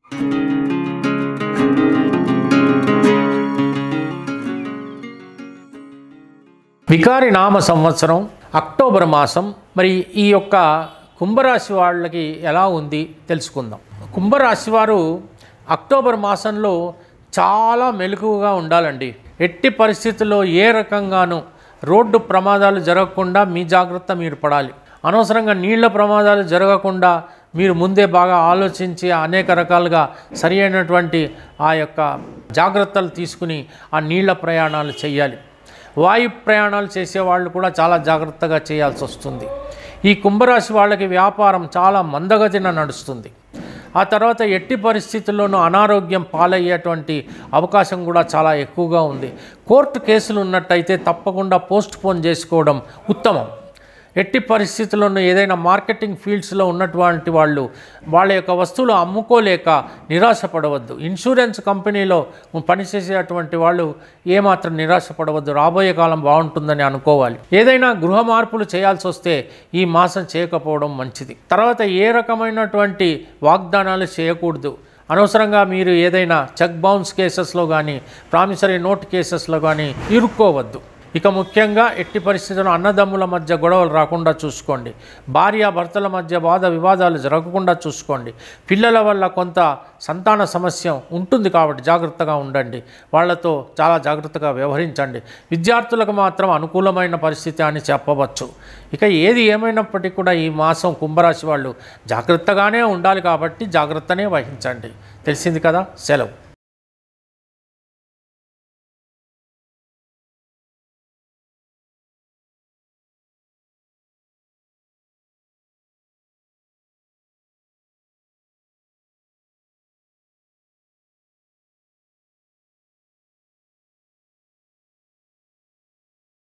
వికారి నామ సంవత్సరం అక్టోబర్ మాసం మరి ఈ యొక్క కుంభరాశి వాళ్ళకి ఎలా ఉంది తెలుసుకుందాం కుంభరాశి వారు అక్టోబర్ మాసంలో చాలా మెలకువగా ఉండాలండి ఎట్టి పరిస్థితుల్లో ఏ రకంగానూ రోడ్డు ప్రమాదాలు జరగకుండా మీ జాగ్రత్త మీరు పడాలి అనవసరంగా నీళ్ల ప్రమాదాలు జరగకుండా మీరు ముందే బాగా ఆలోచించి అనేక రకాలుగా సరి అయినటువంటి ఆ యొక్క జాగ్రత్తలు తీసుకుని ఆ నీళ్ల ప్రయాణాలు చేయాలి వాయు ప్రయాణాలు చేసేవాళ్ళు కూడా చాలా జాగ్రత్తగా చేయాల్సి వస్తుంది ఈ కుంభరాశి వాళ్ళకి వ్యాపారం చాలా మందగతిన నడుస్తుంది ఆ తర్వాత ఎట్టి పరిస్థితుల్లోనూ అనారోగ్యం పాలయ్యేటువంటి అవకాశం కూడా చాలా ఎక్కువగా ఉంది కోర్టు కేసులు ఉన్నట్టయితే తప్పకుండా పోస్ట్ పోన్ చేసుకోవడం ఉత్తమం ఎట్టి పరిస్థితుల్లోనూ ఏదైనా మార్కెటింగ్ ఫీల్డ్స్లో ఉన్నటువంటి వాళ్ళు వాళ్ళ యొక్క వస్తువులు అమ్ముకోలేక నిరాశపడవద్దు ఇన్సూరెన్స్ కంపెనీలో పనిచేసేటువంటి వాళ్ళు ఏమాత్రం నిరాశపడవద్దు రాబోయే కాలం బాగుంటుందని అనుకోవాలి ఏదైనా గృహ మార్పులు చేయాల్సి వస్తే ఈ మాసం చేయకపోవడం మంచిది తర్వాత ఏ రకమైనటువంటి వాగ్దానాలు చేయకూడదు అనవసరంగా మీరు ఏదైనా చెక్ బౌన్స్ కేసెస్లో కానీ ప్రామిసరీ నోట్ కేసెస్లో కానీ ఇరుక్కోవద్దు ఇక ముఖ్యంగా ఎట్టి పరిస్థితుల్లో అన్నదమ్ముల మధ్య గొడవలు రాకుండా చూసుకోండి భార్య భర్తల మధ్య వాద వివాదాలు జరగకుండా చూసుకోండి పిల్లల వల్ల కొంత సంతాన సమస్య ఉంటుంది కాబట్టి జాగ్రత్తగా ఉండండి వాళ్ళతో చాలా జాగ్రత్తగా వ్యవహరించండి విద్యార్థులకు మాత్రం అనుకూలమైన పరిస్థితి అని చెప్పవచ్చు ఇక ఏది ఏమైనప్పటికీ కూడా ఈ మాసం కుంభరాశి వాళ్ళు జాగ్రత్తగానే ఉండాలి కాబట్టి జాగ్రత్తనే వహించండి తెలిసింది కదా సెలవు